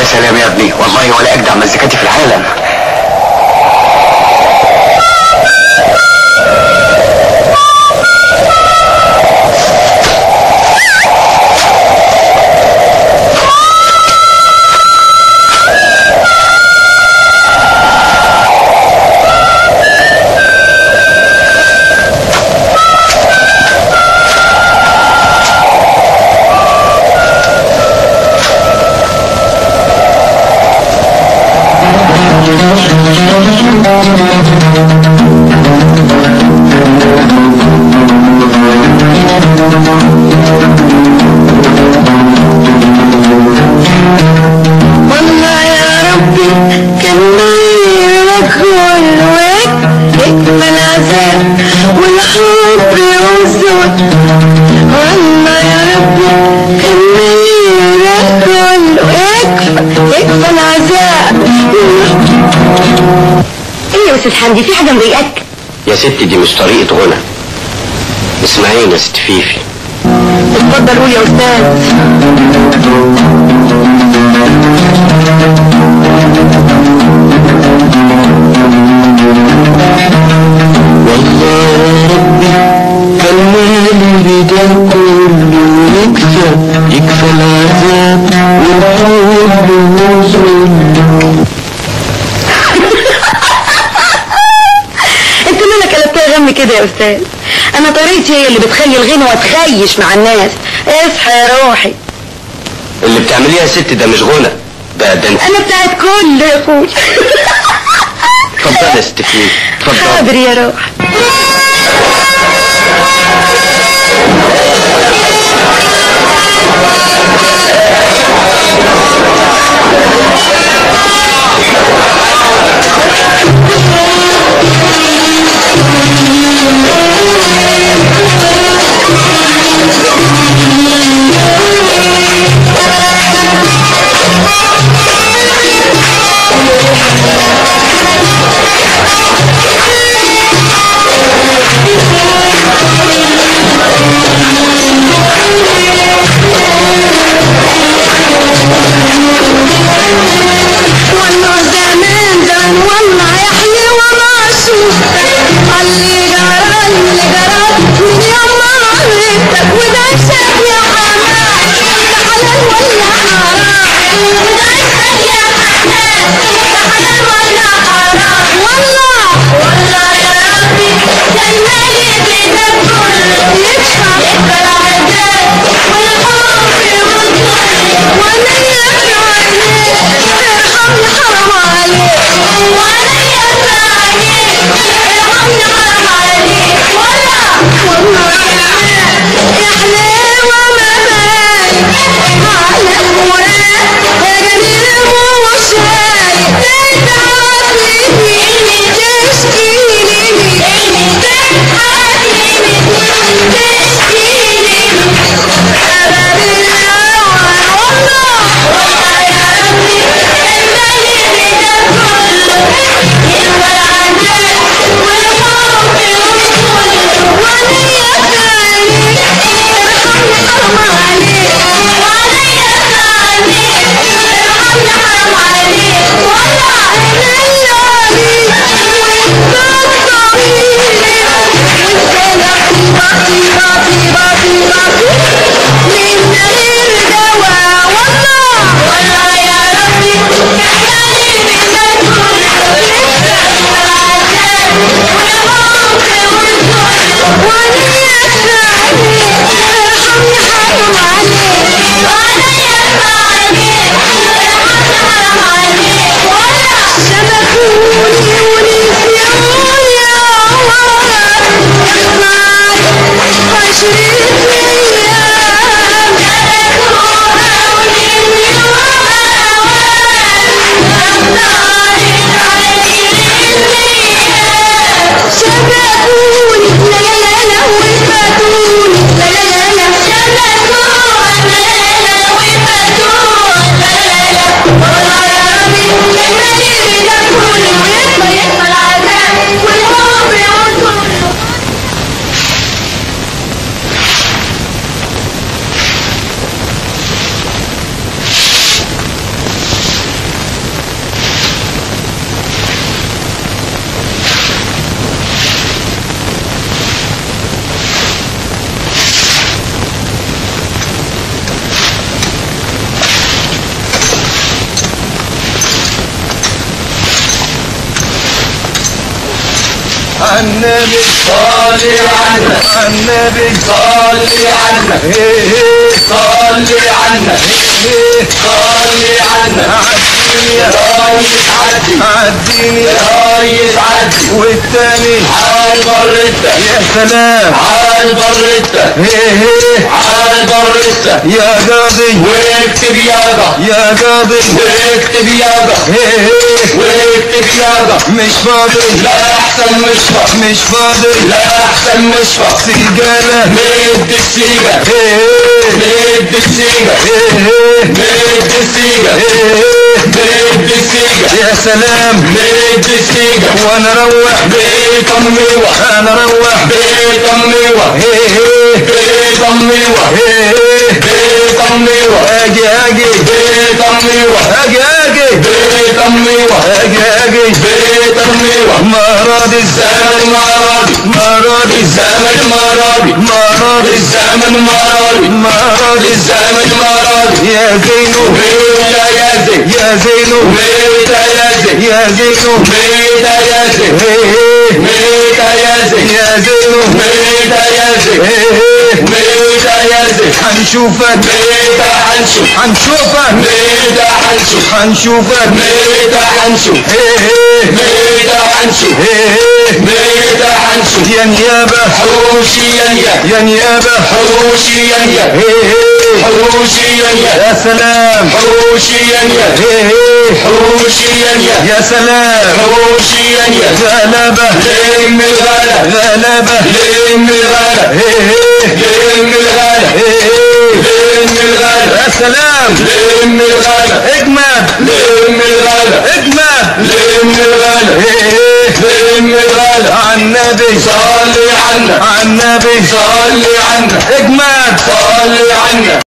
سلام يا ابني والله ولا اجدع مزيكاتي في العالم والله يا ربي كان ميلك والويك يكفى العذاب والحب يوصل والله يا ربي كان ميلك والويك يكفى العذاب ايه يا استاذ حمدي في حاجه مضايقاك يا ستي دي مش طريقة غنى اسمعيني يا ست فيفي اتفضل قول يا استاذ والله يا ربي كان مالي ده كله يكفى يكفى العذاب والحب وصل انت مالك قلبتها غم كده يا استاذ انا طريقتي هي اللي بتخلي الغنوة تخيش مع الناس اصحى يا روحي اللي بتعمليه يا ست ده مش غنى ده ده انت انا بتاعت كل يا اخوي اتفضل يا ست فيفي اتفضل حاضر يا روح والله زمان زمان والله يحيي وما اشوف اللي جرى اللي جرى من يوم ما عرفتك وده شاف يا حمام ده حلال ولا حرام وده شاف يا حمام ده حلال ولا حرام والله والله يا ربي كان مالي بيدك كله يدفع يدفع العذاب والحب والظلم وانا يبكي عليك ارحمني حرام عليك وانا يبكي عليك ارحمني حرام عليك ولا والله يا حلاوة ما باين على المراد يا جميل وشاي تتعبني تشكيني تضحكني تشكيني أبد الأول والله والله يا ربي المالي بده كله يبقى العذاب والحب والظلم وأنا يبقى عليك ارحمني حرام عليك وأنا يبقى عليك النبي صلي عنك النبي صلي عنك ايه ايه صلي عنك ايه صلي عنك عالدنيا يا ريس عدي عالدنيا يا ريس عدي والتاني عال برتك يا سلام عال برتك ايه ايه عال برتك يا قاضي واكتب يابا يا قاضي واكتب يابا ايه ايه واكتب يابا مش فاضي لا احسن مشفى مش فاضي لا احسن مشفى سيجالة مد السيجا ايه ايه مد السيجا ايه ايه مد السيجا ايه مد السيجا يا سلام مد السيجا وانا روح بيت اميوة انا روح بيت اميوة ايه ايه بيت اميوة ايه ايه بيت اميوة اجي اجي بيت اميوة اجي اجي بيت اميوة اجي اجي بيت اميوة مرض الزمن مرضي مرض الزمن مرضي مرض الزمن مرضي مرض الزمن مرضي يا زينو ميت يا زين يا زينو ميت يا زين يا زينو ميت يا زين ايه ايه ميت يا زين يا زينو ميت يا زين ايه ايه ميت يا زين هنشوفك ميت حنشوف هنشوفك ميت حنشوف هنشوفك ميت حنشوف ايه ايه ميت حنشوف ايه ايه ميت حنشوف يا نيابة حروشي ينيا يا نيابة حروشي ينيا ايه ايه حروشي ينيا يا سلام حروشي ينيا ايه ايه حروشي ينيا يا سلام حروشي ينيا غلبة لم الغلا غلبة لم الغلا ايه ايه لم الغلا ايه ايه لم الغلا يا سلام لم الغلا اجمد لم الغلا اجمد لم الغلا ايه ايه لم الغلا عالنبي صلي عنا عالنبي صلي عنا اجمد صلي عنا